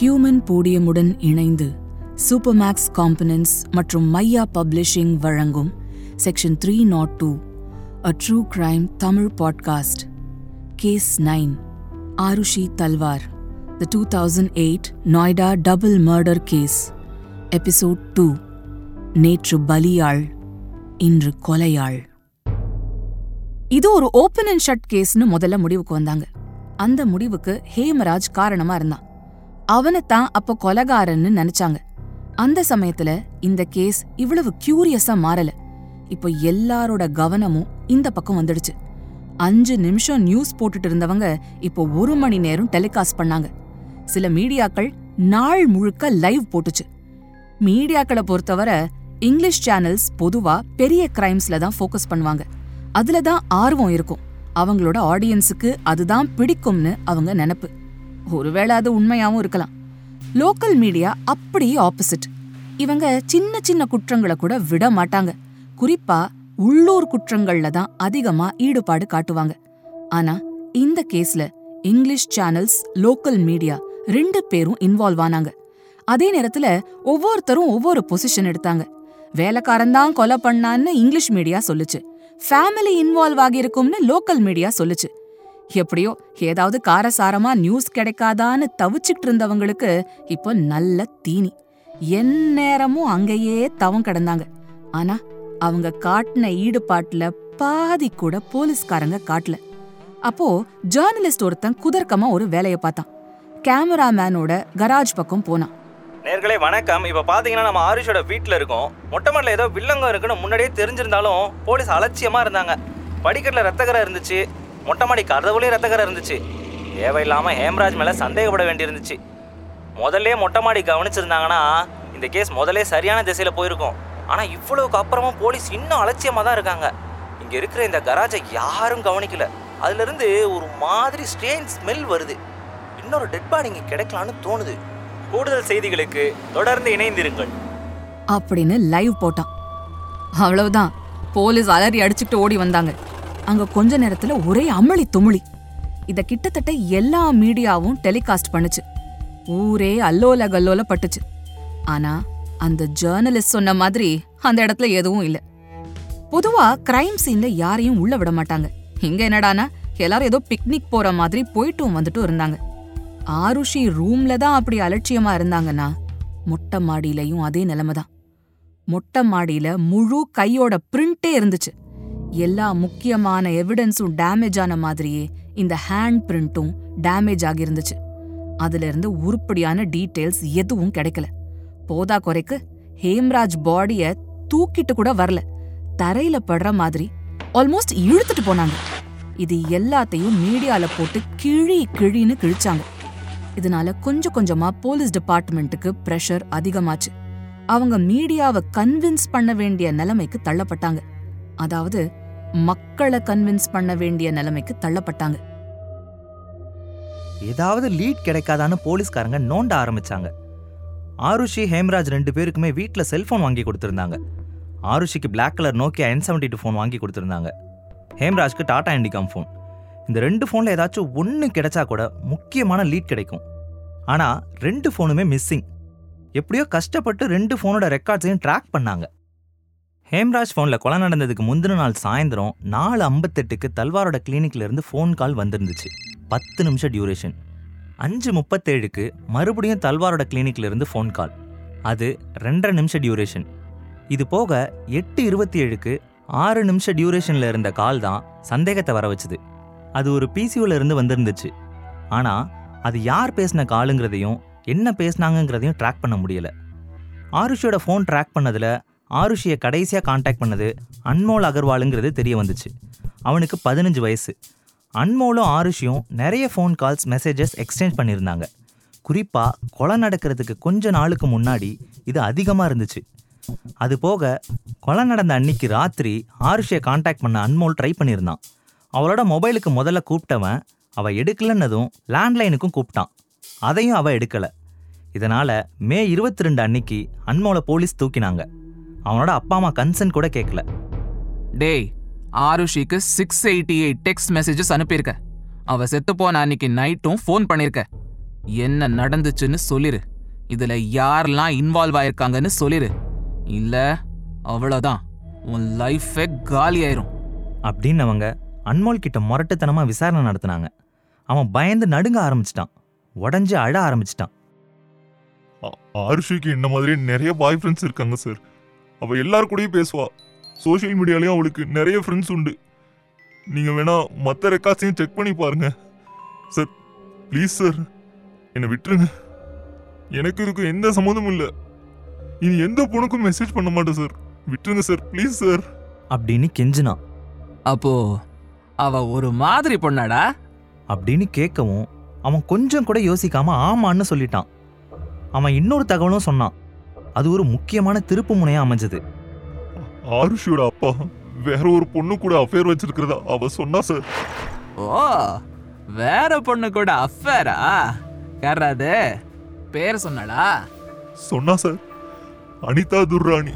Human போடியமுடன் இணைந்து சூப்பர்மேக்ஸ் components மற்றும் Maiya publishing வழங்கும் section three nought two a true crime Tamil podcast case nine Aarushi Talwar the two thousand eight Noida double murder case episode two நேற்று பலியாள் இன்று கொலையாள் இது ஒரு ஓப்பன் அண்ட் ஷட் கேஸ்னு முதல்ல முடிவுக்கு வந்தாங்க அந்த முடிவுக்கு ஹேமராஜ் காரணமா இருந்தான் அவனைத்தான் அப்ப கொலகாரன்னு நினைச்சாங்க அந்த சமயத்துல இந்த கேஸ் இவ்வளவு கியூரியஸா மாறல இப்போ எல்லாரோட கவனமும் இந்த பக்கம் வந்துடுச்சு அஞ்சு நிமிஷம் நியூஸ் போட்டுட்டு இருந்தவங்க இப்போ ஒரு மணி நேரம் டெலிகாஸ்ட் பண்ணாங்க சில மீடியாக்கள் நாள் முழுக்க லைவ் போட்டுச்சு மீடியாக்களை பொறுத்தவரை இங்கிலீஷ் சேனல்ஸ் பொதுவா பெரிய கிரைம்ஸ்ல தான் ஃபோக்கஸ் பண்ணுவாங்க அதுல தான் ஆர்வம் இருக்கும் அவங்களோட ஆடியன்ஸுக்கு அதுதான் பிடிக்கும்னு அவங்க நினைப்பு ஒருவேளை அது உண்மையாவும் இருக்கலாம் லோக்கல் மீடியா அப்படியே ஆப்போசிட் இவங்க சின்ன சின்ன குற்றங்களை கூட விட மாட்டாங்க குறிப்பா உள்ளூர் குற்றங்கள்ல தான் அதிகமா ஈடுபாடு காட்டுவாங்க ஆனா இந்த கேஸ்ல இங்கிலீஷ் சேனல்ஸ் லோக்கல் மீடியா ரெண்டு பேரும் இன்வால்வ் ஆனாங்க அதே நேரத்துல ஒவ்வொருத்தரும் ஒவ்வொரு பொசிஷன் எடுத்தாங்க வேலைக்காரன் தான் கொலை பண்ணான்னு இங்கிலீஷ் மீடியா சொல்லுச்சு ஃபேமிலி இன்வால்வ் ஆகியிருக்கும்னு லோக்கல் மீடியா சொல்லுச்சு எப்படியோ ஏதாவது காரசாரமா நியூஸ் கிடைக்காதான்னு தவிச்சுக்கிட்டு இருந்தவங்களுக்கு இப்போ நல்ல தீனி எந்நேரமும் அங்கேயே தவம் கிடந்தாங்க ஆனா அவங்க காட்டின ஈடுபாட்டுல பாதி கூட போலீஸ்காரங்க காட்டல அப்போ ஜேர்னலிஸ்ட் ஒருத்தன் குதர்க்கமா ஒரு வேலைய பார்த்தான் கேமராமேனோட கராஜ் பக்கம் போனான் நேர்களே வணக்கம் இப்போ பார்த்தீங்கன்னா நம்ம ஆரிஷோட வீட்டில் இருக்கோம் மொட்டை மாடியில் ஏதோ வில்லங்கம் இருக்குன்னு முன்னாடியே தெரிஞ்சிருந்தாலும் போலீஸ் அலட்சியமாக இருந்தாங்க படிக்கட்டில் ரத்தக்கரை இருந்துச்சு மொட்டை மாடி கதவுலேயும் ரத்தக்கரை இருந்துச்சு தேவையில்லாமல் ஹேம்ராஜ் மேலே சந்தேகப்பட வேண்டியிருந்துச்சு முதல்ல மொட்டை மாடி கவனிச்சிருந்தாங்கன்னா இந்த கேஸ் முதல்ல சரியான திசையில் போயிருக்கும் ஆனால் இவ்வளவுக்கு அப்புறமும் போலீஸ் இன்னும் அலட்சியமாக தான் இருக்காங்க இங்கே இருக்கிற இந்த கராஜை யாரும் கவனிக்கல அதுலேருந்து ஒரு மாதிரி ஸ்ட்ரேஞ்ச் ஸ்மெல் வருது இன்னொரு டெட் பாடி இங்கே கிடைக்கலான்னு தோணுது கூடுதல் செய்திகளுக்கு தொடர்ந்து இணைந்திருங்கள் அப்படின்னு லைவ் போட்டான் அவ்வளவுதான் போலீஸ் அலறி அடிச்சுட்டு ஓடி வந்தாங்க அங்க கொஞ்ச நேரத்துல ஒரே அமளி துமுளி இத கிட்டத்தட்ட எல்லா மீடியாவும் டெலிகாஸ்ட் பண்ணுச்சு ஊரே அல்லோல கல்லோல பட்டுச்சு ஆனா அந்த ஜேர்னலிஸ்ட் சொன்ன மாதிரி அந்த இடத்துல எதுவும் இல்ல பொதுவா கிரைம் சீன்ல யாரையும் உள்ள விட மாட்டாங்க இங்க என்னடானா எல்லாரும் ஏதோ பிக்னிக் போற மாதிரி போயிட்டும் வந்துட்டும் இருந்தாங்க ஆருஷி ரூம்ல தான் அப்படி அலட்சியமா இருந்தாங்கன்னா மொட்டை மாடியிலயும் அதே நிலைமை தான் மொட்டை மாடியில முழு கையோட பிரிண்டே இருந்துச்சு எல்லா முக்கியமான எவிடன்ஸும் டேமேஜ் ஆன மாதிரியே இந்த ஹேண்ட் பிரிண்ட்டும் டேமேஜ் ஆகியிருந்துச்சு அதுல இருந்து உருப்படியான டீட்டெயில்ஸ் எதுவும் கிடைக்கல போதா குறைக்கு ஹேம்ராஜ் பாடிய தூக்கிட்டு கூட வரல தரையில படுற மாதிரி ஆல்மோஸ்ட் இழுத்துட்டு போனாங்க இது எல்லாத்தையும் மீடியால போட்டு கிழி கிழின்னு கிழிச்சாங்க இதனால கொஞ்சம் கொஞ்சமா போலீஸ் டிபார்ட்மெண்ட்டுக்கு பிரஷர் அதிகமாச்சு அவங்க மீடியாவை கன்வின்ஸ் பண்ண வேண்டிய நிலைமைக்கு தள்ளப்பட்டாங்க அதாவது மக்களை கன்வின்ஸ் பண்ண வேண்டிய நிலைமைக்கு தள்ளப்பட்டாங்க ஏதாவது லீட் கிடைக்காதான்னு போலீஸ்காரங்க நோண்ட ஆரம்பிச்சாங்க ஆருஷி ஹேம்ராஜ் ரெண்டு பேருக்குமே வீட்டில் செல்ஃபோன் வாங்கி கொடுத்துருந்தாங்க ஆருஷிக்கு Black colour Nokia N seventy two phone வாங்கி கொடுத்துருந்தாங்க ஹேம்ராஜ்க்கு டாடா இண்டிகாம் ஃபோன் இந்த ரெண்டு ஃபோனில் ஏதாச்சும் ஒன்று கிடைச்சா கூட முக்கியமான லீட் கிடைக்கும் ஆனால் ரெண்டு ஃபோனுமே மிஸ்ஸிங் எப்படியோ கஷ்டப்பட்டு ரெண்டு ஃபோனோட ரெக்கார்ட்ஸையும் ட்ராக் பண்ணாங்க ஹேம்ராஜ் ஃபோனில் கொலை நடந்ததுக்கு முந்தின நாள் சாயந்தரம் நாலு ஐம்பத்தெட்டுக்கு தல்வாரோட கிளினிக்ல இருந்து ஃபோன் கால் வந்திருந்துச்சு பத்து நிமிஷம் டியூரேஷன் அஞ்சு முப்பத்தேழுக்கு மறுபடியும் தல்வாரோட கிளினிக்ல இருந்து ஃபோன் கால் அது ரெண்டரை நிமிஷம் டியூரேஷன் இது போக எட்டு இருபத்தி ஏழுக்கு ஆறு நிமிஷம் டியூரேஷன்ல இருந்த கால் தான் சந்தேகத்தை வர வச்சுது அது ஒரு பிசிஓல இருந்து வந்திருந்துச்சு ஆனா அது யார் பேசின காலுங்கிறதையும் என்ன பேசினாங்கங்கிறதையும் ட்ராக் பண்ண முடியல ஆருஷியோட ஃபோன் ட்ராக் பண்ணதுல ஆருஷியை கடைசியாக காண்டாக்ட் பண்ணது அன்மோல் அகர்வாலுங்கிறது தெரிய வந்துச்சு அவனுக்கு பதினஞ்சு வயசு அன்மோலும் ஆருஷியும் நிறைய ஃபோன் கால்ஸ் மெசேஜஸ் எக்ஸ்சேஞ்ச் பண்ணியிருந்தாங்க குறிப்பாக கொலை நடக்கிறதுக்கு கொஞ்ச நாளுக்கு முன்னாடி இது அதிகமாக இருந்துச்சு அது போக கொலை நடந்த அன்னைக்கு ராத்திரி ஆருஷியை காண்டாக்ட் பண்ண அன்மோல் ட்ரை பண்ணியிருந்தான் அவளோட மொபைலுக்கு முதல்ல கூப்பிட்டவன் அவள் எடுக்கலன்னதும் லேண்ட்லைனுக்கும் கூப்பிட்டான் அதையும் அவள் எடுக்கலை இதனால் மே இருபத்தி ரெண்டு அன்னைக்கு அன்மோலை போலீஸ் தூக்கினாங்க அவனோட அப்பா அம்மா கன்சென்ட் கூட கேட்கல டேய் ஆருஷிக்கு six eighty eight text messages அனுப்பியிருக்க அவ செத்து போன அன்னைக்கு நைட்டும் ஃபோன் பண்ணியிருக்க என்ன நடந்துச்சுன்னு சொல்லிரு இதுல யாரெல்லாம் இன்வால்வ் ஆயிருக்காங்கன்னு சொல்லிரு இல்ல அவ்வளவுதான் உன் லைஃபே காலி ஆயிரும் அப்படின்னவங்க அன்மோல் கிட்ட முரட்டுத்தனமா விசாரணை நடத்தினாங்க அவன் பயந்து நடுங்க ஆரம்பிச்சிட்டான் உடஞ்சு அழ ஆரம்பிச்சிட்டான் ஆ- ஆருஷிக்கு இந்த மாதிரி நிறைய பாய் ஃப்ரெண்ட்ஸ் இருக்காங்க சார் அவ எல்லார் கூடயும் பேசுவா சோஷியல் மீடியாலயும் அவளுக்கு நிறைய ஃப்ரெண்ட்ஸ் உண்டு நீங்க வேணா மற்ற ரெக்கார்ட்ஸையும் செக் பண்ணி பாருங்க சார் ப்ளீஸ் சார் என்னை விட்டுருங்க எனக்கு இதுக்கு எந்த சம்மந்தமும் இல்லை இனி எந்த பொண்ணுக்கும் மெசேஜ் பண்ண மாட்டேன் சார் விட்டுருங்க சார் ப்ளீஸ் சார் அப்படின்னு கெஞ்சினான் அப்போ அவ ஒரு மாதிரி பொண்ணாடா அப்படின்னு கேட்கவும் அவன் கொஞ்சம் கூட யோசிக்காம ஆமான்னு சொல்லிட்டான் அவன் இன்னொரு தகவலும் சொன்னான் அது ஒரு முக்கியமான திருப்பு முனையா அமைஞ்சது ஆருஷியோட அப்பா வேற ஒரு பொண்ணு கூட அஃபேர் வச்சிருக்கிறதா அவ சொன்னா சார் ஓ வேற பொண்ணு கூட அஃபேரா யாராது பேர் சொன்னாளா சொன்னா சார் அனிதா துர்ராணி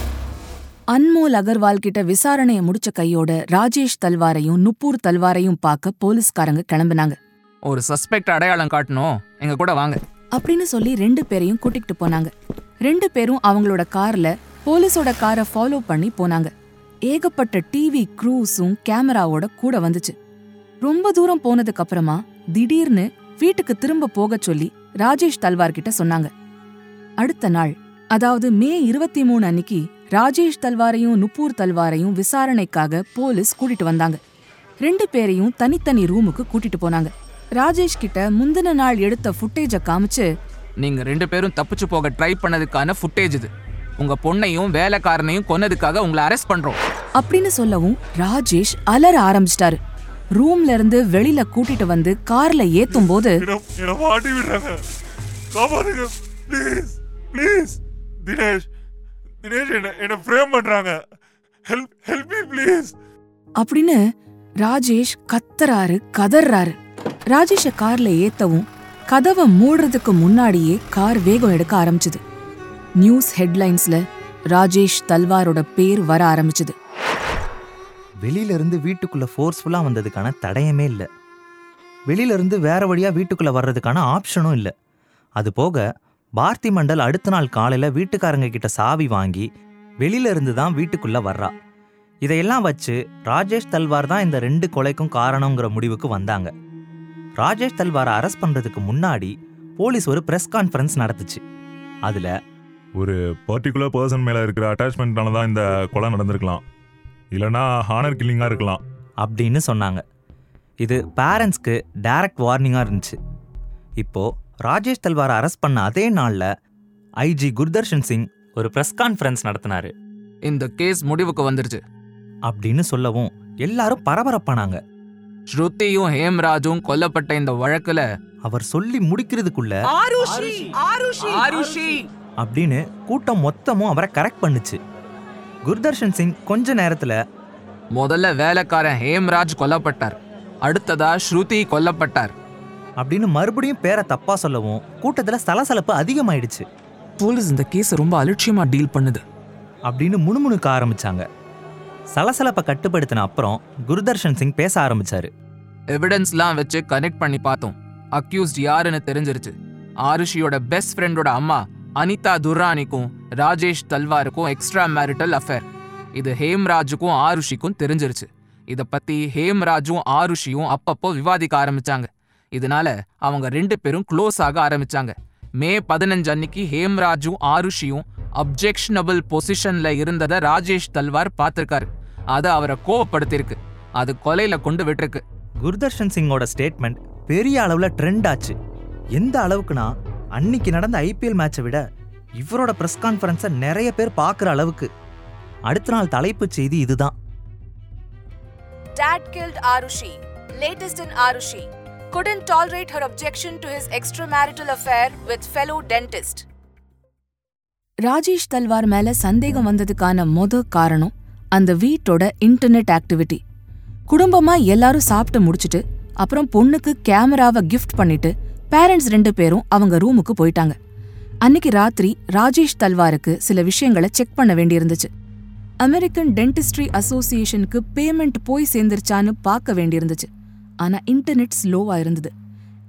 அன்மோல் அகர்வால் கிட்ட விசாரணைய முடிச்ச கையோட ராஜேஷ் தல்வாரையும் நுப்பூர் தல்வாரையும் பார்க்க போலீஸ்காரங்க கிளம்புனாங்க ஒரு சஸ்பெக்ட் அடையாளம் காட்டணும் எங்க கூட வாங்க அப்படின்னு சொல்லி ரெண்டு பேரையும் கூட்டிட்டு போனாங்க ரெண்டு பேரும் அவங்களோட கார்ல போலீஸோட காரை ஃபாலோ பண்ணி போனாங்க ஏகப்பட்ட டிவி க்ரூஸும் கேமராவோட கூட வந்துச்சு ரொம்ப தூரம் போனதுக்கு அப்புறமா திடீர்னு வீட்டுக்கு திரும்ப போகச் சொல்லி ராஜேஷ் தல்வார் கிட்ட சொன்னாங்க அடுத்த நாள் அதாவது மே இருபத்தி மூணு அன்னிக்கு ராஜேஷ் தல்வாரையும் நுப்பூர் தல்வாரையும் விசாரணைக்காக போலீஸ் கூட்டிட்டு வந்தாங்க ரெண்டு பேரையும் தனித்தனி ரூமுக்கு கூட்டிட்டு போனாங்க ராஜேஷ் கிட்ட முந்தின நாள் எடுத்த ஃபுட்டேஜ காமிச்சு நீங்க ரெண்டு பேரும் தப்பிச்சு போக ட்ரை பண்ணதுக்கான ஃபுட்டேஜ் இது உங்க பொண்ணையும் வேலைக்காரனையும் கொன்னதுக்காக உங்களை அரெஸ்ட் பண்றோம் அப்படின்னு சொல்லவும் ராஜேஷ் அலற ஆரம்பிச்சிட்டாரு ரூம்ல இருந்து வெளியில கூட்டிட்டு வந்து கார்ல ஏத்தும் போது என்ன என்ன மாட்டி விடுறாங்க காப்பாத்துங்க ப்ளீஸ் ப்ளீஸ் தினேஷ் தினேஷ் என்ன என்ன ஃப்ரேம் பண்றாங்க ஹெல்ப் ஹெல்ப் மீ ப்ளீஸ் அப்படின்னு ராஜேஷ் கத்துறாரு கதறாரு ராஜேஷ கார்ல ஏத்தவும் கதவை மூடுறதுக்கு முன்னாடியே கார் வேகம் எடுக்க ஆரம்பிச்சது நியூஸ் ஹெட்லைன்ஸ்ல ராஜேஷ் தல்வாரோட பேர் வர ஆரம்பிச்சது வெளியில இருந்து வீட்டுக்குள்ள ஃபோர்ஸ்ஃபுல்லா வந்ததுக்கான தடயமே இல்லை வெளியில இருந்து வேற வழியா வீட்டுக்குள்ள வர்றதுக்கான ஆப்ஷனும் இல்லை அது போக பார்த்தி மண்டல் அடுத்த நாள் காலையில வீட்டுக்காரங்க கிட்ட சாவி வாங்கி வெளியில இருந்து தான் வீட்டுக்குள்ள வர்றா இதையெல்லாம் வச்சு ராஜேஷ் தல்வார் தான் இந்த ரெண்டு கொலைக்கும் காரணங்கிற முடிவுக்கு வந்தாங்க ராஜேஷ் தல்வாரை அரெஸ்ட் பண்றதுக்கு முன்னாடி போலீஸ் ஒரு பிரஸ் கான்ஃபரன்ஸ் நடத்துச்சு அதுல ஒரு பர்டிகுலர் பர்சன் மேல இருக்கிற அட்டாச்மெண்ட்னால தான் இந்த கொலை நடந்திருக்கலாம் இல்லனா ஹானர் கில்லிங்கா இருக்கலாம் அப்படின்னு சொன்னாங்க இது பேரண்ட்ஸ்க்கு டைரக்ட் வார்னிங்காக இருந்துச்சு இப்போ ராஜேஷ் தல்வாரை அரெஸ்ட் பண்ண அதே நாளில் ஐஜி குர்தர்ஷன் சிங் ஒரு ப்ரெஸ் கான்ஃபரன்ஸ் நடத்தினாரு இந்த கேஸ் முடிவுக்கு வந்துருச்சு அப்படின்னு சொல்லவும் எல்லாரும் பரபரப்பானாங்க ஸ்ருதியும் ஹேம்ராஜும் கொல்லப்பட்ட இந்த வழக்குல அவர் சொல்லி முடிக்கிறதுக்குள்ள ஆருஷி ஆருஷி ஆருஷி அப்படின்னு கூட்டம் மொத்தமும் அவரை கரெக்ட் பண்ணுச்சு குர்தர்ஷன் சிங் கொஞ்ச நேரத்துல முதல்ல வேலைக்காரன் ஹேம்ராஜ் கொல்லப்பட்டார் அடுத்ததா ஸ்ருதி கொல்லப்பட்டார் அப்படின்னு மறுபடியும் பேரை தப்பா சொல்லவும் கூட்டத்துல சலசலப்பு அதிகமாயிடுச்சு போலீஸ் இந்த கேஸை ரொம்ப அலட்சியமா டீல் பண்ணுது அப்படின்னு முணுமுணுக்க ஆரம்பிச்சாங்க சலசலப்பை கட்டுப்படுத்தின அப்புறம் குருதர்ஷன் சிங் பேச ஆரம்பிச்சாரு எவிடன்ஸ்லாம் வச்சு கனெக்ட் பண்ணி பார்த்தோம் அக்யூஸ்ட் யாருன்னு தெரிஞ்சிருச்சு ஆருஷியோட பெஸ்ட் ஃப்ரெண்டோட அம்மா அனிதா துர்ரானிக்கும் ராஜேஷ் தல்வாருக்கும் எக்ஸ்ட்ரா மேரிட்டல் அஃபேர் இது ஹேம்ராஜுக்கும் ஆருஷிக்கும் தெரிஞ்சிருச்சு இத பத்தி ஹேம்ராஜும் ஆருஷியும் அப்பப்போ விவாதிக்க ஆரம்பிச்சாங்க இதனால அவங்க ரெண்டு பேரும் க்ளோஸ் ஆக ஆரம்பிச்சாங்க மே பதினஞ்சு அன்னைக்கு ஹேம்ராஜும் ஆருஷியும் அப்ஜெக்ஷனபிள் பொசிஷன்ல இருந்ததை ராஜேஷ் தல்வார் பார்த்திருக்காரு அது அவரை கோவப்படுத்திருக்கு அது கொலையில கொண்டு விட்டுருக்கு குர்தர்ஷன் சிங்கோட ஸ்டேட்மெண்ட் பெரிய அளவுல ட்ரெண்ட் ஆச்சு எந்த அளவுக்குனா அன்னைக்கு நடந்த ஐபிஎல் மேட்சை விட இவரோட பிரஸ் கான்ஃபரன்ஸை நிறைய பேர் பார்க்குற அளவுக்கு அடுத்த நாள் தலைப்புச் செய்தி இதுதான் Dad killed Arushi. Latest in Arushi. Couldn't tolerate her objection to his extramarital affair with fellow dentist. Rajesh Talwar மேல சந்தேகம் வந்ததுக்கான மொத காரணம் அந்த வீட்டோட இன்டர்நெட் ஆக்டிவிட்டி குடும்பமா எல்லாரும் சாப்பிட்டு முடிச்சிட்டு அப்புறம் பொண்ணுக்கு கேமராவை கிஃப்ட் பண்ணிட்டு பேரண்ட்ஸ் ரெண்டு பேரும் அவங்க ரூமுக்கு போயிட்டாங்க அன்னைக்கு ராத்திரி ராஜேஷ் தல்வாருக்கு சில விஷயங்களை செக் பண்ண வேண்டியிருந்துச்சு அமெரிக்கன் டென்டிஸ்ட்ரி அசோசியேஷனுக்கு பேமெண்ட் போய் சேர்ந்துருச்சான்னு பார்க்க வேண்டியிருந்துச்சு ஆனா இன்டர்நெட் ஸ்லோவா இருந்தது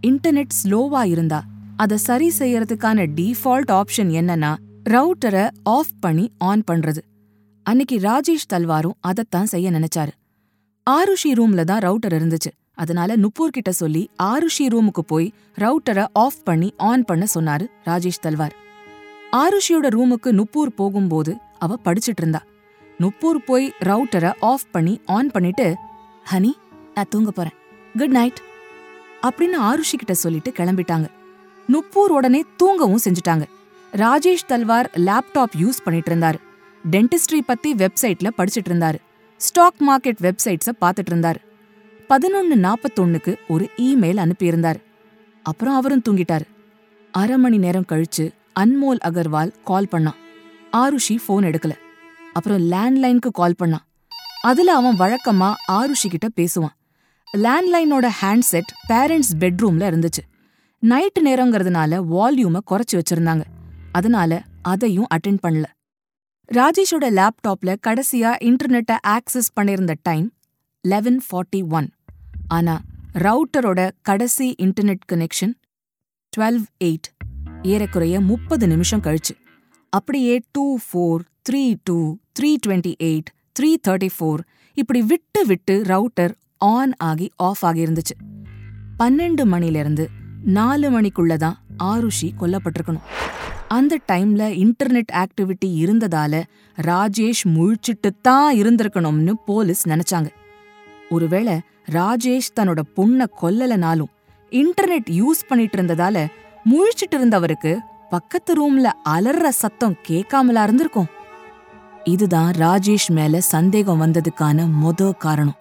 இன்டர்நெட் ஸ்லோவா இருந்தா அதை சரி செய்யறதுக்கான டிஃபால்ட் ஆப்ஷன் என்னன்னா ரவுட்டரை ஆஃப் பண்ணி ஆன் பண்றது அன்னைக்கு ராஜேஷ் தல்வாரும் அதைத்தான் செய்ய நினைச்சாரு ஆருஷி ரூம்ல தான் ரவுட்டர் இருந்துச்சு அதனால நுப்பூர் கிட்ட சொல்லி ஆருஷி ரூமுக்கு போய் ரவுட்டரை ஆஃப் பண்ணி ஆன் பண்ண சொன்னாரு ராஜேஷ் தல்வார் ஆருஷியோட ரூமுக்கு நுப்பூர் போகும்போது அவ படிச்சிட்டு இருந்தா நுப்பூர் போய் ரவுட்டரை ஆஃப் பண்ணி ஆன் பண்ணிட்டு ஹனி நான் தூங்க போறேன் குட் நைட் அப்படின்னு ஆருஷி கிட்ட சொல்லிட்டு கிளம்பிட்டாங்க நுப்பூர் உடனே தூங்கவும் செஞ்சுட்டாங்க ராஜேஷ் தல்வார் லேப்டாப் யூஸ் பண்ணிட்டு இருந்தாரு டென்டிஸ்ட்ரி பத்தி வெப்சைட்ல படிச்சிட்டு இருந்தாரு ஸ்டாக் மார்க்கெட் வெப்சைட்ஸ பார்த்துட்டு இருந்தாரு பதினொன்னு நாப்பத்தொன்னுக்கு ஒரு இமெயில் அனுப்பியிருந்தாரு அப்புறம் அவரும் தூங்கிட்டாரு அரை மணி நேரம் கழிச்சு அன்மோல் அகர்வால் கால் பண்ணான் ஆருஷி ஃபோன் எடுக்கல அப்புறம் லேண்ட்லைனுக்கு கால் பண்ணான் அதுல அவன் வழக்கமா ஆருஷி கிட்ட பேசுவான் லேண்ட்லைனோட ஹேண்ட்செட் பேரண்ட்ஸ் பெட்ரூம்ல இருந்துச்சு நைட் நேரங்கிறதுனால வால்யூமை குறைச்சு வச்சிருந்தாங்க அதனால அதையும் அட்டென்ட் பண்ணல ராஜேஷோட லேப்டாப்ல கடைசியா இன்டர்நெட்டை ஆக்சஸ் பண்ணிருந்த டைம் லெவன் ஃபார்ட்டி ஒன் ஆனா ரவுட்டரோட கடைசி இன்டர்நெட் கனெக்ஷன் டுவெல் எயிட் ஏறக்குறைய முப்பது நிமிஷம் கழிச்சு அப்படியே two four three two three twenty eight three thirty four இப்படி விட்டு விட்டு ரவுட்டர் ஆன் ஆகி ஆஃப் ஆகியிருந்துச்சு பன்னெண்டு மணிலேருந்து நாலு மணிக்குள்ள தான் ஆருஷி கொல்லப்பட்டிருக்கணும் அந்த டைம்ல இன்டர்நெட் ஆக்டிவிட்டி இருந்ததால ராஜேஷ் முழிச்சிட்டு தான் இருந்திருக்கணும்னு போலீஸ் நினைச்சாங்க ஒருவேளை ராஜேஷ் தன்னோட பொண்ண கொல்லலனாலும் இன்டர்நெட் யூஸ் பண்ணிட்டு இருந்ததால முழிச்சிட்டு இருந்தவருக்கு பக்கத்து ரூம்ல அலற சத்தம் கேட்காமலா இருந்திருக்கும் இதுதான் ராஜேஷ் மேல சந்தேகம் வந்ததுக்கான மொத காரணம்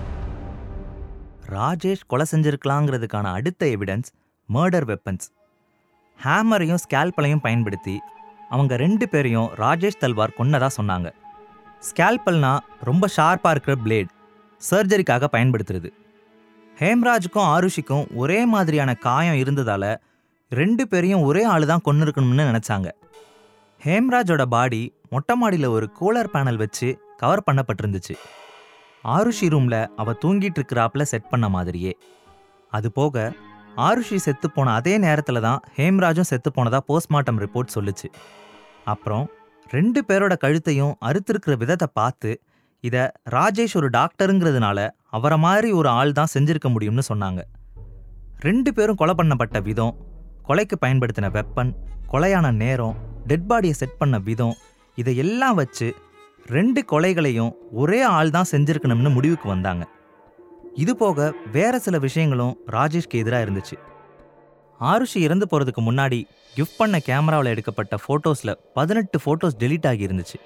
ராஜேஷ் கொலை செஞ்சிருக்கலாங்கிறதுக்கான அடுத்த எவிடன்ஸ் மர்டர் வெப்பன்ஸ் ஹேமரையும் ஸ்கேல்பலையும் பயன்படுத்தி அவங்க ரெண்டு பேரையும் ராஜேஷ் தல்வார் கொன்னதா சொன்னாங்க ஸ்கேல்பல்னா ரொம்ப ஷார்ப்பாக இருக்கிற பிளேட் சர்ஜரிக்காக பயன்படுத்துறது ஹேம்ராஜுக்கும் ஆருஷிக்கும் ஒரே மாதிரியான காயம் இருந்ததால ரெண்டு பேரையும் ஒரே ஆளு தான் கொண்டு இருக்கணும்னு நினச்சாங்க ஹேம்ராஜோட பாடி மொட்டை மாடியில் ஒரு கூலர் பேனல் வச்சு கவர் பண்ணப்பட்டிருந்துச்சு ஆருஷி ரூமில் அவ தூங்கிட்டு இருக்கிறாப்புல செட் பண்ண மாதிரியே அது போக ஆருஷி செத்து போன அதே நேரத்தில் தான் ஹேம்ராஜும் செத்து போனதா போஸ்ட்மார்ட்டம் ரிப்போர்ட் சொல்லுச்சு அப்புறம் ரெண்டு பேரோட கழுத்தையும் அறுத்திருக்கிற விதத்தை பார்த்து இதை ராஜேஷ் ஒரு டாக்டருங்கிறதுனால அவரை மாதிரி ஒரு ஆள் தான் செஞ்சிருக்க முடியும்னு சொன்னாங்க ரெண்டு பேரும் கொலை பண்ணப்பட்ட விதம் கொலைக்கு பயன்படுத்தின வெப்பன் கொலையான நேரம் டெட் பாடியை செட் பண்ண விதம் இதையெல்லாம் வச்சு ரெண்டு கொலைகளையும் ஒரே ஆள் தான் செஞ்சிருக்கணும்னு முடிவுக்கு வந்தாங்க இது போக வேற சில விஷயங்களும் ராஜேஷ்க்கு எதிராக இருந்துச்சு ஆருஷி இறந்து போகிறதுக்கு முன்னாடி கிஃப்ட் பண்ண கேமராவில் எடுக்கப்பட்ட ஃபோட்டோஸில் பதினெட்டு ஃபோட்டோஸ் டெலீட் ஆகி இருந்துச்சு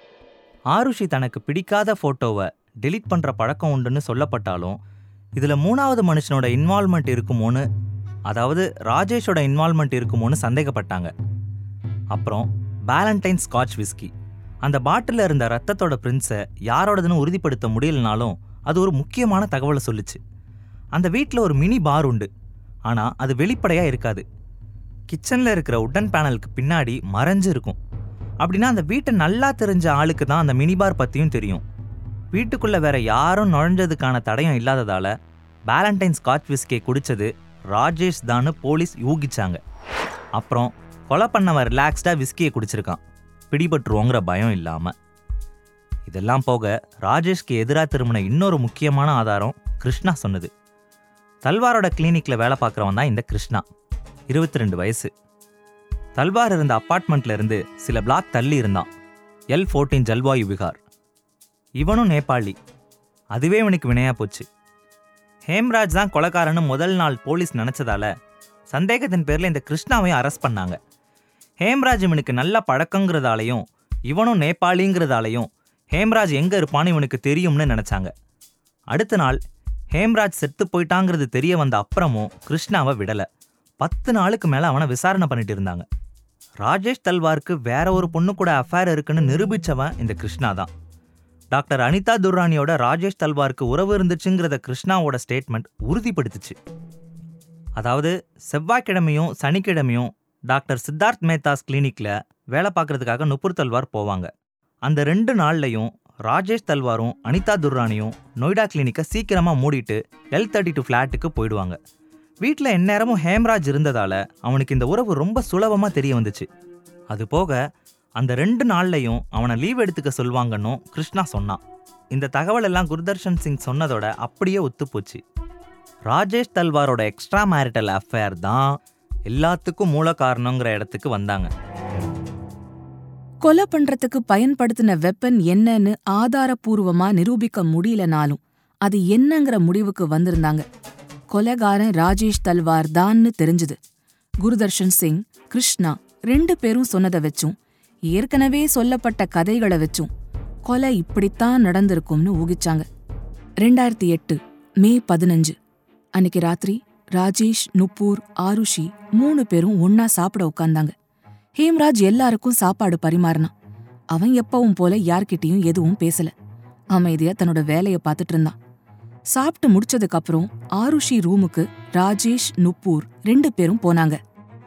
ஆருஷி தனக்கு பிடிக்காத ஃபோட்டோவை டெலீட் பண்ணுற பழக்கம் உண்டுன்னு சொல்லப்பட்டாலும் இதில் மூணாவது மனுஷனோட இன்வால்மெண்ட் இருக்குமோன்னு அதாவது ராஜேஷோட இன்வால்மெண்ட் இருக்குமோன்னு சந்தேகப்பட்டாங்க அப்புறம் பேலண்டைன் ஸ்காட்ச் விஸ்கி அந்த பாட்டிலில் இருந்த ரத்தத்தோட பிரின்ஸை யாரோடதுன்னு உறுதிப்படுத்த முடியலனாலும் அது ஒரு முக்கியமான தகவலை சொல்லுச்சு அந்த வீட்டில் ஒரு மினி பார் உண்டு ஆனால் அது வெளிப்படையாக இருக்காது கிச்சனில் இருக்கிற உடன் பேனலுக்கு பின்னாடி மறைஞ்சு இருக்கும் அப்படின்னா அந்த வீட்டை நல்லா தெரிஞ்ச ஆளுக்கு தான் அந்த மினி பார் பற்றியும் தெரியும் வீட்டுக்குள்ளே வேற யாரும் நுழைஞ்சதுக்கான தடயம் இல்லாததால பேலண்டைன் ஸ்காட்ச் விஸ்கே குடிச்சது ராஜேஷ் தான்னு போலீஸ் யூகிச்சாங்க அப்புறம் கொலை பண்ணவன் ரிலாக்ஸ்டாக விஸ்கியை குடிச்சிருக்கான் பிடிபட்டுருவோங்கிற பயம் இல்லாமல் இதெல்லாம் போக ராஜேஷ்க்கு எதிராக திரும்பின இன்னொரு முக்கியமான ஆதாரம் கிருஷ்ணா சொன்னது தல்வாரோட கிளினிக்ல வேலை பார்க்குறவன் தான் இந்த கிருஷ்ணா இருபத்தி ரெண்டு வயசு தல்வார் இருந்த அப்பார்ட்மெண்ட்ல இருந்து சில பிளாக் தள்ளி இருந்தான் எல் ஃபோர்டீன் ஜல்வாயு விகார் இவனும் நேபாளி அதுவே இவனுக்கு வினையா போச்சு ஹேம்ராஜ் தான் கொலைக்காரன்னு முதல் நாள் போலீஸ் நினைச்சதால சந்தேகத்தின் பேர்ல இந்த கிருஷ்ணாவையும் அரெஸ்ட் பண்ணாங்க ஹேம்ராஜ் இவனுக்கு நல்ல பழக்கங்கிறதாலையும் இவனும் நேபாளிங்கிறதாலையும் ஹேம்ராஜ் எங்க இருப்பான்னு இவனுக்கு தெரியும்னு நினைச்சாங்க அடுத்த நாள் ஹேம்ராஜ் செத்து போயிட்டாங்கிறது தெரிய வந்த அப்புறமும் கிருஷ்ணாவை விடல பத்து நாளுக்கு மேல அவனை விசாரணை பண்ணிட்டு இருந்தாங்க ராஜேஷ் தல்வாருக்கு வேற ஒரு பொண்ணு கூட அஃபேர் இருக்குன்னு நிரூபிச்சவன் இந்த கிருஷ்ணா தான் டாக்டர் அனிதா துர்ரானியோட ராஜேஷ் தல்வாருக்கு உறவு இருந்துச்சுங்கிறத கிருஷ்ணாவோட ஸ்டேட்மெண்ட் உறுதிப்படுத்துச்சு அதாவது செவ்வாய்க்கிழமையும் சனிக்கிழமையும் டாக்டர் சித்தார்த் மேத்தாஸ் கிளினிக்ல வேலை பார்க்கறதுக்காக நுப்புர் தல்வார் போவாங்க அந்த ரெண்டு நாள்லையும் ராஜேஷ் தல்வாரும் அனிதா துர்ரானியும் நொய்டா கிளினிக்கை சீக்கிரமாக மூடிட்டு எல் தேர்ட்டி டூ ஃப்ளாட்டுக்கு போயிடுவாங்க வீட்டில் எந்நேரமும் ஹேம்ராஜ் இருந்ததால அவனுக்கு இந்த உறவு ரொம்ப சுலபமாக தெரிய வந்துச்சு அது போக அந்த ரெண்டு நாள்லையும் அவனை லீவ் எடுத்துக்க சொல்வாங்கன்னும் கிருஷ்ணா சொன்னான் இந்த தகவல் எல்லாம் குருதர்ஷன் சிங் சொன்னதோட அப்படியே ஒத்துப்போச்சு ராஜேஷ் தல்வாரோட எக்ஸ்ட்ரா மேரிட்டல் அஃபேர் தான் எல்லாத்துக்கும் மூல காரணங்கிற இடத்துக்கு வந்தாங்க கொலை பண்றதுக்கு பயன்படுத்தின வெப்பன் என்னன்னு ஆதாரப்பூர்வமா நிரூபிக்க முடியலனாலும் அது என்னங்கிற முடிவுக்கு வந்திருந்தாங்க கொலைகாரன் ராஜேஷ் தல்வார் தான்னு தெரிஞ்சுது குருதர்ஷன் சிங் கிருஷ்ணா ரெண்டு பேரும் சொன்னதை வச்சும் ஏற்கனவே சொல்லப்பட்ட கதைகளை வச்சும் கொலை இப்படித்தான் நடந்திருக்கும்னு ஊகிச்சாங்க ரெண்டாயிரத்தி எட்டு மே பதினஞ்சு அன்னைக்கு ராத்திரி ராஜேஷ் நுப்பூர் ஆருஷி மூணு பேரும் ஒன்னா சாப்பிட உட்கார்ந்தாங்க ஹேம்ராஜ் எல்லாருக்கும் சாப்பாடு பரிமாறினான் அவன் எப்பவும் போல யார்கிட்டயும் எதுவும் பேசல அமைதியா தன்னோட வேலைய பார்த்துட்டு இருந்தான் சாப்பிட்டு முடிச்சதுக்கு அப்புறம் ஆருஷி ரூமுக்கு ராஜேஷ் நுப்பூர் ரெண்டு பேரும் போனாங்க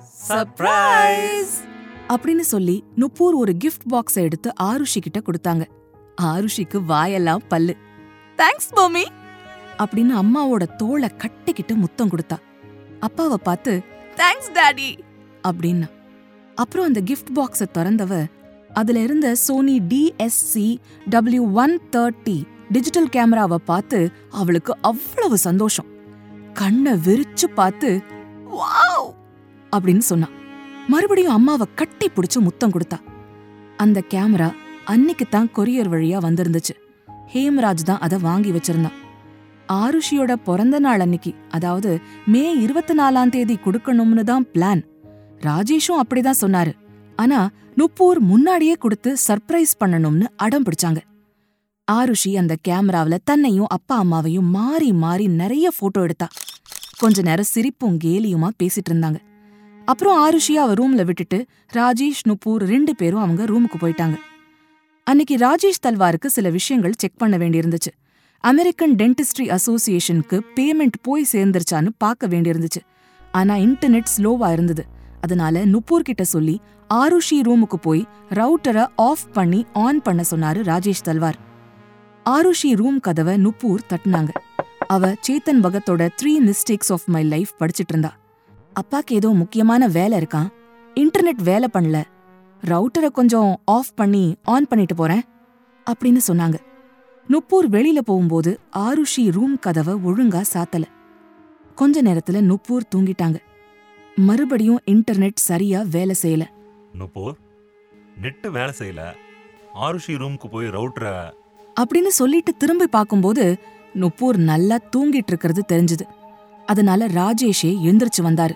Surprise! அப்படின்னு சொல்லி நுப்பூர் ஒரு கிஃப்ட் பாக்ஸை எடுத்து ஆருஷி கிட்ட கொடுத்தாங்க ஆருஷிக்கு வாயெல்லாம் பல்லு தேங்க்ஸ் மம்மி அப்படின்னு அம்மாவோட தோளை கட்டிக்கிட்டு முத்தம் கொடுத்தா அப்பாவை பார்த்து தேங்க்ஸ் டாடி அப்படின்னா அப்புறம் அந்த கிஃப்ட் பாக்ஸை திறந்தவ அதுல இருந்த Sony DSC W one thirty digital கேமராவை பார்த்து அவளுக்கு அவ்வளவு சந்தோஷம் கண்ணை விரிச்சு பார்த்து வாவ் அப்படின்னு சொன்னா மறுபடியும் அம்மாவை கட்டி பிடிச்சு முத்தம் கொடுத்தா அந்த கேமரா அன்னைக்கு தான் கொரியர் வழியா வந்திருந்துச்சு ஹேம்ராஜ் தான் அதை வாங்கி வச்சிருந்தான் ஆருஷியோட பிறந்த நாள் அன்னைக்கு அதாவது மே இருபத்தி நாலாம் தேதி கொடுக்கணும்னு தான் பிளான் ராஜேஷும் அப்படிதான் சொன்னாரு ஆனா நுப்பூர் முன்னாடியே கொடுத்து சர்ப்ரைஸ் பண்ணணும்னு அடம் பிடிச்சாங்க ஆருஷி அந்த கேமராவுல தன்னையும் அப்பா அம்மாவையும் மாறி மாறி நிறைய போட்டோ எடுத்தா கொஞ்ச நேரம் சிரிப்பும் கேலியுமா பேசிட்டு இருந்தாங்க அப்புறம் ஆருஷியா அவ ரூம்ல விட்டுட்டு ராஜேஷ் நுப்பூர் ரெண்டு பேரும் அவங்க ரூமுக்கு போயிட்டாங்க அன்னைக்கு ராஜேஷ் தல்வாருக்கு சில விஷயங்கள் செக் பண்ண வேண்டியிருந்துச்சு அமெரிக்கன் டென்டிஸ்ட்ரி அசோசியேஷனுக்கு பேமெண்ட் போய் சேர்ந்துருச்சான்னு பார்க்க வேண்டியிருந்துச்சு ஆனா இன்டர்நெட் ஸ்லோவா இருந்தது அதனால நுப்பூர் கிட்ட சொல்லி ஆருஷி ரூமுக்கு போய் ரவுட்டரை ஆஃப் பண்ணி ஆன் பண்ண சொன்னாரு ராஜேஷ் தல்வார் ஆருஷி ரூம் கதவை நுப்பூர் தட்டுனாங்க அவ சேத்தன் பகத்தோட three mistakes of my life படிச்சிட்டு இருந்தா அப்பாக்கு ஏதோ முக்கியமான வேலை இருக்கான் இன்டர்நெட் வேலை பண்ணல ரவுட்டரை கொஞ்சம் ஆஃப் பண்ணி ஆன் பண்ணிட்டு போறேன் அப்படின்னு சொன்னாங்க நுப்பூர் வெளியில போகும்போது ஆருஷி ரூம் கதவை ஒழுங்கா சாத்தல கொஞ்ச நேரத்துல நுப்பூர் தூங்கிட்டாங்க மறுபடியும் இன்டர்நெட் சரியா வேலை செய்யல நுப்பூர் நெட்டு வேலை செய்யல ஆருஷி ரூமுக்கு போய் ரவுட்டரை அப்படின்னு சொல்லிட்டு திரும்பி பார்க்கும்போது நுப்பூர் நல்லா தூங்கிட்டு இருக்கிறது தெரிஞ்சது அதனால ராஜேஷே எழுந்திருச்சு வந்தாரு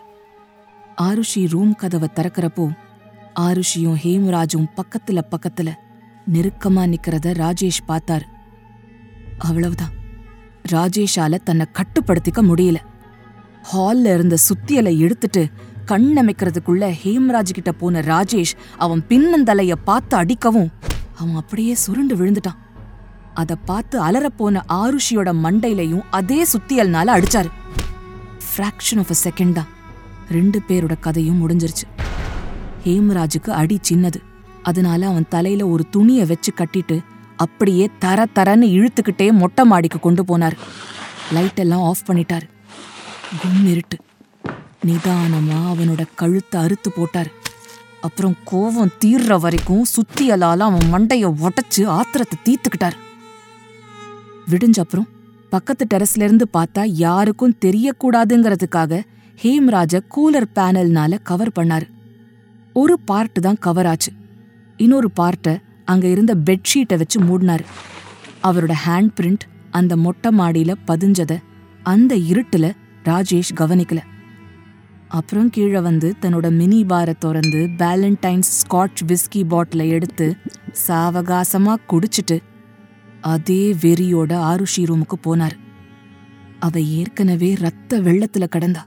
ஆருஷி ரூம் கதவை திறக்கறப்போ ஆருஷியும் ஹேமராஜும் பக்கத்துல பக்கத்துல நெருக்கமா நிக்கிறத ராஜேஷ் பார்த்தாரு அவ்வளவுதான் ராஜேஷால தன்னை கட்டுப்படுத்திக்க முடியல ஹால்ல இருந்த சுத்தியலை எடுத்துட்டு கண்ணமைக்கிறதுக்குள்ள ஹேம்ராஜ் கிட்ட போன ராஜேஷ் அவன் பின்னந்தலைய பார்த்து அடிக்கவும் அவன் அப்படியே சுருண்டு விழுந்துட்டான் அத பார்த்து அலறப்போன ஆருஷியோட மண்டையிலையும் அதே சுத்தியல்னால அடிச்சாரு ஃப்ராக்ஷன் ஆஃப் அ செகண்ட் தான் ரெண்டு பேரோட கதையும் முடிஞ்சிருச்சு ஹேம்ராஜுக்கு அடி சின்னது அதனால அவன் தலையில ஒரு துணியை வச்சு கட்டிட்டு அப்படியே தர தரன்னு இழுத்துக்கிட்டே மொட்டை மாடிக்கு கொண்டு போனார் லைட் எல்லாம் ஆஃப் பண்ணிட்டாரு கும் இருட்டு நிதானமா அவனோட கழுத்தை அறுத்து போட்டாரு அப்புறம் கோவம் தீர்ற வரைக்கும் சுத்தியலால அவன் மண்டைய உடைச்சு ஆத்திரத்தை தீர்த்துக்கிட்டாரு விடிஞ்ச அப்புறம் பக்கத்து டெரஸ்ல இருந்து பார்த்தா யாருக்கும் தெரியக்கூடாதுங்கிறதுக்காக ஹேம்ராஜ கூலர் பேனல்னால கவர் பண்ணாரு ஒரு பார்ட் தான் கவர் ஆச்சு இன்னொரு பார்ட்டை அங்க இருந்த பெட்ஷீட்டை வச்சு மூடினாரு அவரோட ஹேண்ட் பிரிண்ட் அந்த மொட்டை மாடியில பதிஞ்சத அந்த இருட்டுல ராஜேஷ் கவனிக்கல அப்புறம் கீழே வந்து தன்னோட மினி பாரை திறந்து பேலண்டைன்ஸ் ஸ்காட்ச் விஸ்கி பாட்டிலை எடுத்து சாவகாசமா குடிச்சிட்டு அதே வெறியோட ஆருஷி ரூமுக்கு போனார் அவ ஏற்கனவே ரத்த வெள்ளத்துல கடந்தா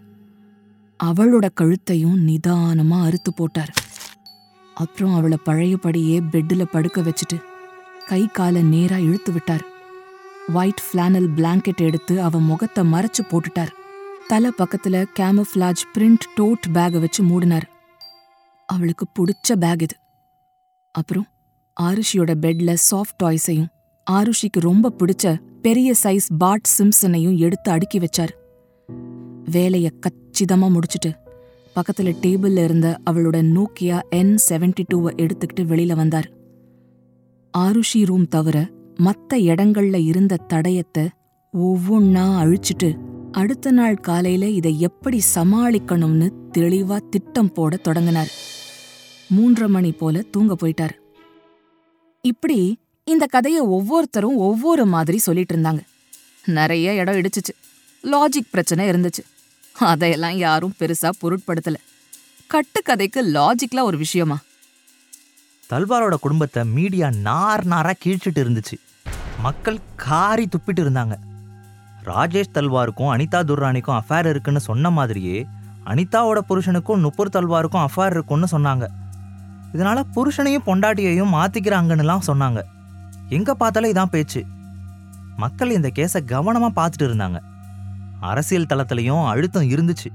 அவளோட கழுத்தையும் நிதானமா அறுத்து போட்டார் அப்புறம் அவளை பழையபடியே பெட்டில் படுக்க வச்சுட்டு கை காலை நேரா இழுத்து விட்டார் ஒயிட் ஃபிளானல் பிளாங்கெட் எடுத்து அவ முகத்தை மறைச்சு போட்டுட்டார் தலை பக்கத்துல கேமஃப்ளாஜ் பிரிண்ட் டோட் பேக்கை வச்சு மூடினார் அவளுக்கு பிடிச்ச பேக் இது அப்புறம் ஆருஷியோட பெட்ல சாஃப்ட் டாய்ஸையும் ஆருஷிக்கு ரொம்ப பிடிச்ச பெரிய சைஸ் பாட் சிம்சனையும் எடுத்து அடுக்கி வச்சார் வேலைய கச்சிதமா முடிச்சிட்டு பக்கத்துல டேபிள்ல இருந்த அவளோட நோக்கியா என் செவன்டி டூவை எடுத்துக்கிட்டு வெளியில வந்தார் ஆருஷி ரூம் தவிர மத்த இடங்கள்ல இருந்த தடயத்தை ஒவ்வொன்னா அழிச்சிட்டு அடுத்த நாள் காலையில இதை எப்படி சமாளிக்கணும்னு தெளிவா திட்டம் போட தொடங்கினார் மூன்றரை மணி போல தூங்க போயிட்டார் இப்படி இந்த கதைய ஒவ்வொருத்தரும் ஒவ்வொரு மாதிரி சொல்லிட்டு இருந்தாங்க நிறைய இடம் இடிச்சுச்சு லாஜிக் பிரச்சனை இருந்துச்சு அதையெல்லாம் யாரும் பெருசா பொருட்படுத்தல கட்டுக்கதைக்கு லாஜிக்ல ஒரு விஷயமா தல்வாரோட குடும்பத்தை மீடியா நார் நாரா கீழ்ச்சிட்டு இருந்துச்சு மக்கள் காரி துப்பிட்டு இருந்தாங்க ராஜேஷ் தல்வாருக்கும் அனிதா துர்ரானிக்கும் அஃபேர் இருக்குன்னு சொன்ன மாதிரியே அனிதாவோட புருஷனுக்கும் நுப்பூர் தல்வாருக்கும் அஃபேர் இருக்குன்னு சொன்னாங்க இதனால புருஷனையும் பொண்டாட்டியையும் மாத்திக்கிறாங்கன்னுலாம் சொன்னாங்க எங்க பார்த்தாலும் இதான் பேச்சு மக்கள் இந்த கேஸை கவனமா பார்த்துட்டு இருந்தாங்க அரசியல் தளத்திலையும் அழுத்தம் இருந்துச்சு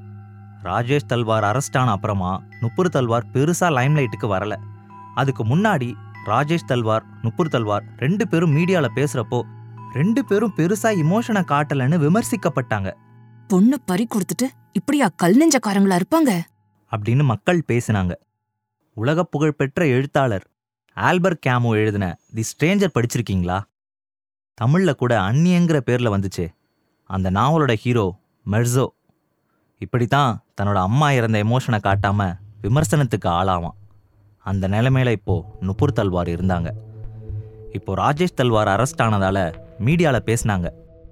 ராஜேஷ் தல்வார் அரெஸ்ட் ஆன அப்புறமா நுப்பூர் தல்வார் பெருசா லைம்லைட்டுக்கு வரல அதுக்கு முன்னாடி ராஜேஷ் தல்வார் நுப்பூர் தல்வார் ரெண்டு பேரும் மீடியால பேசுறப்போ ரெண்டு பேரும் பெருசா இமோஷனை காட்டலன்னு விமர்சிக்கப்பட்டாங்க பொண்ணு பறி கொடுத்துட்டு இப்படியா கல் நெஞ்சக்காரங்களா இருப்பாங்க அப்படின்னு மக்கள் பேசினாங்க உலக புகழ்பெற்ற எழுத்தாளர் ஆல்பர்ட் கேமோ எழுதின தி ஸ்ட்ரேஞ்சர் படிச்சிருக்கீங்களா தமிழ்ல கூட அந்நியங்கிற பேர்ல வந்துச்சே அந்த நாவலோட ஹீரோ மெர்சோ இப்படித்தான் தன்னோட அம்மா இறந்த எமோஷனை காட்டாம விமர்சனத்துக்கு ஆளாவான் அந்த நிலைமையில இப்போ நுப்பூர் தல்வார் இருந்தாங்க இப்போ ராஜேஷ் தல்வார் அரெஸ்ட் ஆனதால மீடியால பேசினாங்க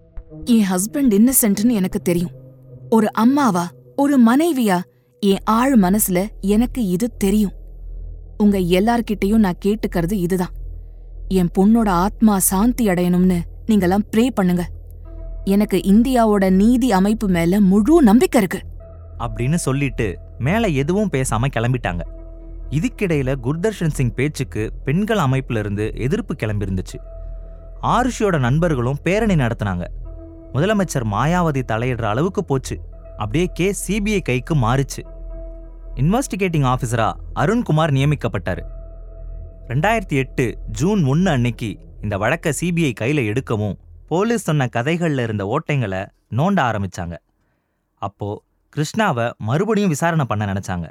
என் ஹஸ்பண்ட் இன்னசென்ட்னு எனக்கு தெரியும் ஒரு அம்மாவா ஒரு மனைவியா என் ஆழ் மனசுல எனக்கு இது தெரியும் உங்க எல்லார்கிட்டயும் நான் கேட்டுக்கிறது இதுதான் என் பொண்ணோட ஆத்மா சாந்தி அடையணும்னு நீங்கெல்லாம் ப்ரே பண்ணுங்க எனக்கு இந்தியாவோட நீதி அமைப்பு மேல முழு நம்பிக்கை இருக்கு அப்படின்னு சொல்லிட்டு மேல எதுவும் பேசாம கிளம்பிட்டாங்க இதுக்கிடையில குர்தர்ஷன் சிங் பேச்சுக்கு பெண்கள் அமைப்புல இருந்து எதிர்ப்பு கிளம்பியிருந்துச்சு ஆருஷியோட நண்பர்களும் பேரணி நடத்தினாங்க முதலமைச்சர் மாயாவதி தலையிடுற அளவுக்கு போச்சு அப்படியே கே சிபிஐ கைக்கு மாறுச்சு இன்வெஸ்டிகேட்டிங் ஆஃபீஸரா அருண்குமார் நியமிக்கப்பட்டாரு ரெண்டாயிரத்தி எட்டு ஜூன் ஒன்று அன்னைக்கு இந்த வழக்கை சிபிஐ கையில எடுக்கவும் போலீஸ் சொன்ன கதைகள்ல இருந்த ஓட்டைங்களை நோண்ட ஆரம்பிச்சாங்க அப்போ கிருஷ்ணாவை மறுபடியும் விசாரணை பண்ண நினைச்சாங்க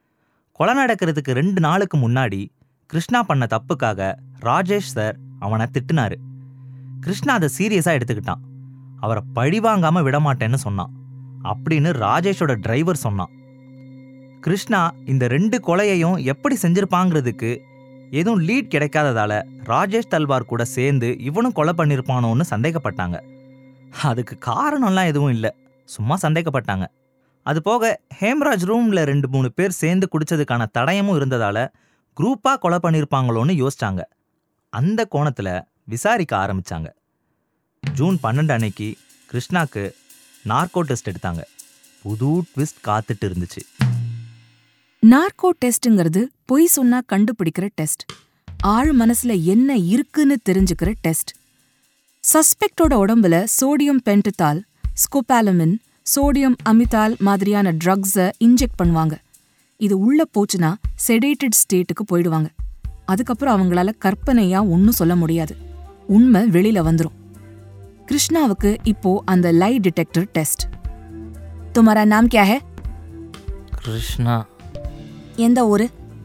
கொலை நடக்கிறதுக்கு ரெண்டு நாளுக்கு முன்னாடி கிருஷ்ணா பண்ண தப்புக்காக ராஜேஷ் சார் அவனை திட்டுனாரு கிருஷ்ணா அதை சீரியஸா எடுத்துக்கிட்டான் அவரை பழிவாங்காம விடமாட்டேன்னு சொன்னான் அப்படின்னு ராஜேஷோட டிரைவர் சொன்னான் கிருஷ்ணா இந்த ரெண்டு கொலையையும் எப்படி செஞ்சிருப்பாங்கிறதுக்கு எதுவும் லீட் கிடைக்காததால ராஜேஷ் தல்வார் கூட சேர்ந்து இவனும் கொலை பண்ணியிருப்பானோன்னு சந்தேகப்பட்டாங்க அதுக்கு காரணம்லாம் எதுவும் இல்லை சும்மா சந்தேகப்பட்டாங்க அது போக ஹேம்ராஜ் ரூம்ல ரெண்டு மூணு பேர் சேர்ந்து குடிச்சதுக்கான தடயமும் இருந்ததால குரூப்பா கொலை பண்ணியிருப்பாங்களோன்னு யோசிச்சாங்க அந்த கோணத்துல விசாரிக்க ஆரம்பிச்சாங்க ஜூன் பன்னெண்டு அன்னைக்கு கிருஷ்ணாக்கு நார்கோ டெஸ்ட் எடுத்தாங்க புது ட்விஸ்ட் காத்துட்டு இருந்துச்சு நார்கோ டெஸ்ட்ங்கிறது பொய் சொன்னா கண்டுபிடிக்கிற டெஸ்ட் ஆழ் மனசுல என்ன இருக்குன்னு தெரிஞ்சுக்கிற டெஸ்ட் சஸ்பெக்டோட உடம்புல சோடியம் பென்டதால் ஸ்கோபாலமின் சோடியம் அமிதால் மாதிரியான ட்ரக்ஸை இன்ஜெக்ட் பண்ணுவாங்க இது உள்ள போச்சுன்னா செடேட்டட் ஸ்டேட்டுக்கு போயிடுவாங்க அதுக்கப்புறம் அவங்களால கற்பனையா ஒன்னும் சொல்ல முடியாது உண்மை வெளியில வந்துரும் கிருஷ்ணாவுக்கு இப்போ அந்த லை டிடெக்டர் டெஸ்ட் துமாரா நாம் கியா ஹே கிருஷ்ணா எந்த ஊரு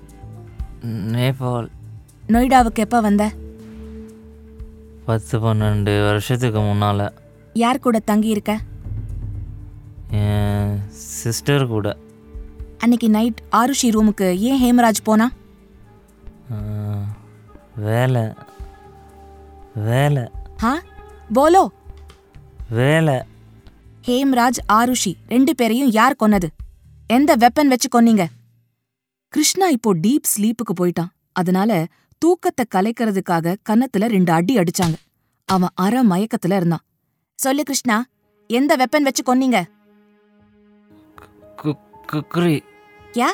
நேபாள் நொய்டாவுக்கு எப்ப வந்த பத்து பன்னெண்டு வருஷத்துக்கு முன்னால் யார் கூட தங்கி இருக்க என் சிஸ்டர் கூட அன்னைக்கு நைட் ஆருஷி ரூமுக்கு ஏன் ஹேமராஜ் போனா ஆஹ், வேலை வேலை ஹா போலோ வேலை ஹேம்ராஜ் ஆருஷி ரெண்டு பேரையும் யார் கொன்னது எந்த வெப்பன் வச்சு கொன்னீங்க கிருஷ்ணா இப்போ டீப் ஸ்லீப்புக்கு போயிட்டான் அதனால தூக்கத்தை கலைக்கிறதுக்காக கன்னத்துல ரெண்டு அடி அடிச்சாங்க அவன் அற மயக்கத்துல இருந்தான் சொல்லு கிருஷ்ணா எந்த வெப்பன் வச்சு கொன்னீங்க கு- குக்ரி யா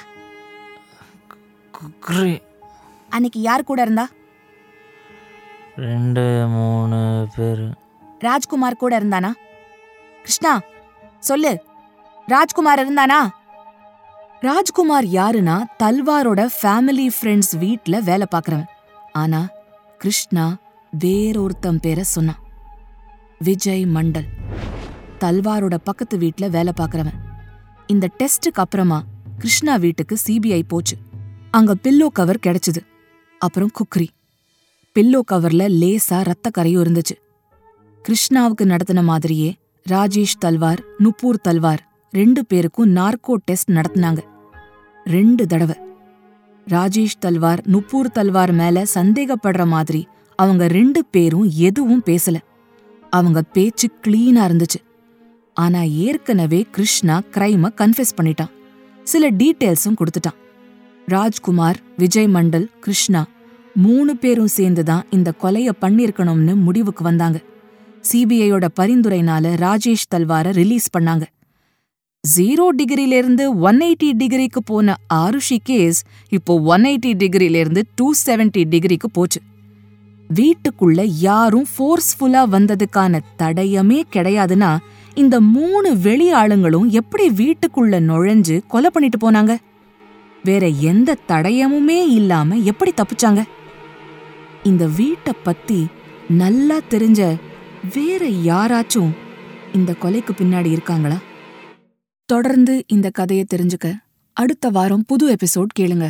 குக்ரி அன்னைக்கு யார் கூட இருந்தா ரெண்டு மூணு பேர் ராஜ்குமார் கூட இருந்தானா கிருஷ்ணா சொல்லு ராஜ்குமார் இருந்தானா ராஜ்குமார் யாருன்னா தல்வாரோட ஃபேமிலி ஃப்ரெண்ட்ஸ் வீட்ல வேலை பார்க்கறவன் ஆனா கிருஷ்ணா வேறொருத்தன் பேரை சொன்னான் விஜய் மண்டல் தல்வாரோட பக்கத்து வீட்ல வேலை பார்க்கறவன் இந்த டெஸ்ட்டுக்கு அப்புறமா கிருஷ்ணா வீட்டுக்கு சிபிஐ போச்சு அங்க பில்லோ கவர் கிடைச்சது அப்புறம் குக்ரி பில்லோ கவர்ல லேசா ரத்த கரையும் இருந்துச்சு கிருஷ்ணாவுக்கு நடத்தின மாதிரியே ராஜேஷ் தல்வார் நுப்பூர் தல்வார் ரெண்டு பேருக்கும் நார்கோ டெஸ்ட் நடத்தினாங்க ரெண்டு தடவை ராஜேஷ் தல்வார் நுப்பூர் தல்வார் மேல சந்தேகப்படுற மாதிரி அவங்க ரெண்டு பேரும் எதுவும் பேசல அவங்க பேச்சு கிளீனா இருந்துச்சு ஆனா ஏற்கனவே கிருஷ்ணா கிரைம கன்ஃபெஸ் பண்ணிட்டான் சில டீட்டெயில்ஸும் கொடுத்துட்டான் ராஜ்குமார் விஜய் மண்டல் கிருஷ்ணா மூணு பேரும் சேர்ந்து தான் இந்த கொலைய பண்ணிருக்கணும்னு முடிவுக்கு வந்தாங்க சிபிஐயோட பரிந்துரைனால ராஜேஷ் தல்வார ரிலீஸ் பண்ணாங்க ஜீரோ டிகிரிலேருந்து ஒன் எயிட்டி டிகிரிக்கு போன ஆருஷி கேஸ் இப்போ ஒன் எயிட்டி டிகிரிலேருந்து டூ செவன்டி டிகிரிக்கு போச்சு வீட்டுக்குள்ள யாரும் ஃபோர்ஸ்ஃபுல்லா வந்ததுக்கான தடயமே கிடையாதுன்னா இந்த மூணு வெளி ஆளுங்களும் எப்படி வீட்டுக்குள்ள நுழைஞ்சு கொலை பண்ணிட்டு போனாங்க வேற எந்த தடயமுமே இல்லாம எப்படி தப்பிச்சாங்க இந்த வீட்டை பத்தி நல்லா தெரிஞ்ச வேற யாராச்சும் இந்த கொலைக்கு பின்னாடி இருக்காங்களா தொடர்ந்து இந்த கதையை தெரிஞ்சுக்க அடுத்த வாரம் புது எபிசோட் கேளுங்க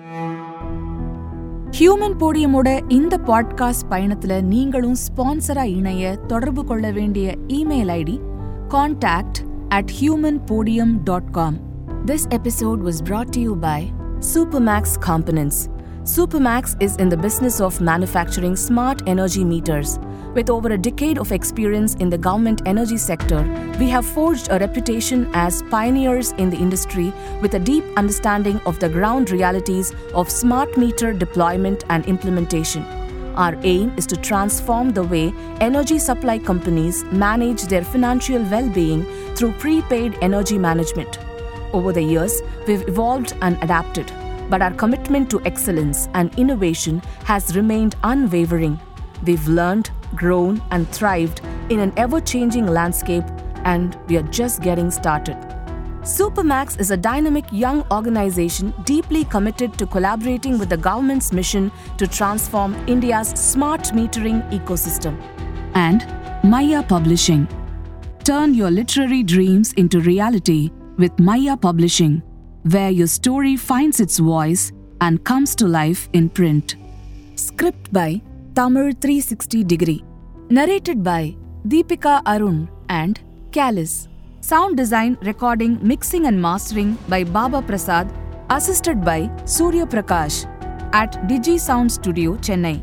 ஹியூமன் போடியமோட இந்த பாட்காஸ்ட் பயணத்துல நீங்களும் ஸ்பான்சரா இணைய தொடர்பு கொள்ள வேண்டிய email ID contact at humanpodium.com. This episode was brought to you by Supermax Components. Supermax is in the business of manufacturing smart energy meters. With over a decade of experience in the government energy sector, we have forged a reputation as pioneers in the industry with a deep understanding of the ground realities of smart meter deployment and implementation. Our aim is to transform the way energy supply companies manage their financial well being through prepaid energy management. Over the years, we've evolved and adapted, but our commitment to excellence and innovation has remained unwavering. We've learned, grown, and thrived in an ever changing landscape, and we are just getting started. Supermax is a dynamic young organization deeply committed to collaborating with the government's mission to transform India's smart metering ecosystem. And Maya Publishing. Turn your literary dreams into reality with Maya Publishing, where your story finds its voice and comes to life in print. Script by Tamil 360 Degree. Narrated by Deepika Arun and Callus. Sound design, recording, mixing, and mastering by Baba Prasad, assisted by Surya Prakash at Digi Sound Studio, Chennai.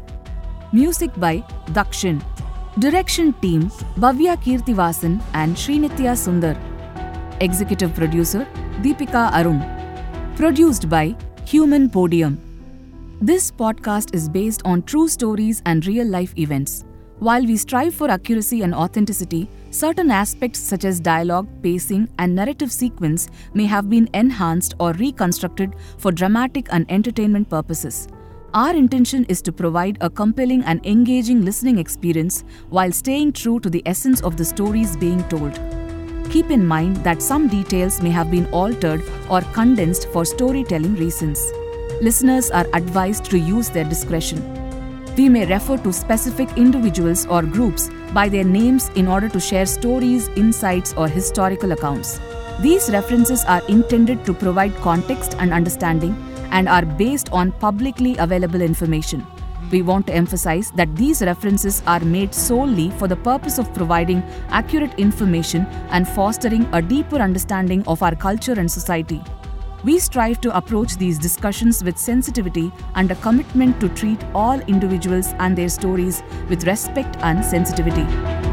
Music by Dakshin. Direction team Bhavya Kirtivasan and Srinitya Sundar. Executive producer Deepika Arun. Produced by Human Podium. This podcast is based on true stories and real life events. While we strive for accuracy and authenticity, certain aspects such as dialogue, pacing, and narrative sequence may have been enhanced or reconstructed for dramatic and entertainment purposes. Our intention is to provide a compelling and engaging listening experience while staying true to the essence of the stories being told. Keep in mind that some details may have been altered or condensed for storytelling reasons. Listeners are advised to use their discretion. We may refer to specific individuals or groups by their names in order to share stories, insights, or historical accounts. These references are intended to provide context and understanding and are based on publicly available information. We want to emphasize that these references are made solely for the purpose of providing accurate information and fostering a deeper understanding of our culture and society. We strive to approach these discussions with sensitivity and a commitment to treat all individuals and their stories with respect and sensitivity.